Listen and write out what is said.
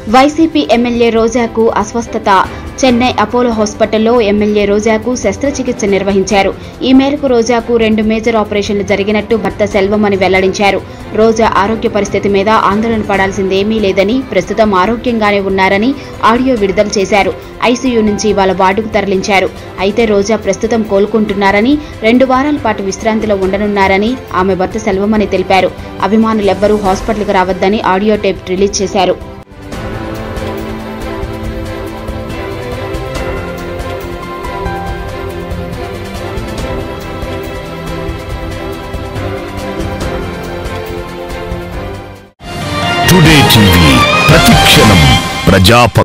YCP MLA రోజాకు అస్వస్థత Chennai Apollo హాస్పిటల్లో ఎమ్మెల్యే రోజాకు శస్త్రచికిత్స నిర్వహించారు ఈ మేరకు రోజాకు రెండు మేజర్ ఆపరేషన్లు జరిగినట్టు భర్త సెల్వమని వెల్లడించారు రోజా ఆరోగ్య పరిస్థితి మీద ఆందోళన పడాల్సిందేమీ లేదని ప్రస్తుతం ఆరోగ్యంగానే ఉన్నారని ఆడియో విడుదల చేశారు ఐసీయూ నుంచి వాళ్ళ వార్డుకు తరలించారు అయితే రోజా ప్రస్తుతం కోలుకుంటున్నారని రెండు వారాల పాటు విశ్రాంతిలో ఉండనున్నారని ఆమె భర్త సెల్వమని తెలిపారు అభిమానులెవ్వరూ హాస్పిటల్కి రావద్దని ఆడియో టేప్ రిలీజ్ చేశారు టుడే టీవీ ప్రతిక్షణం ప్రజాప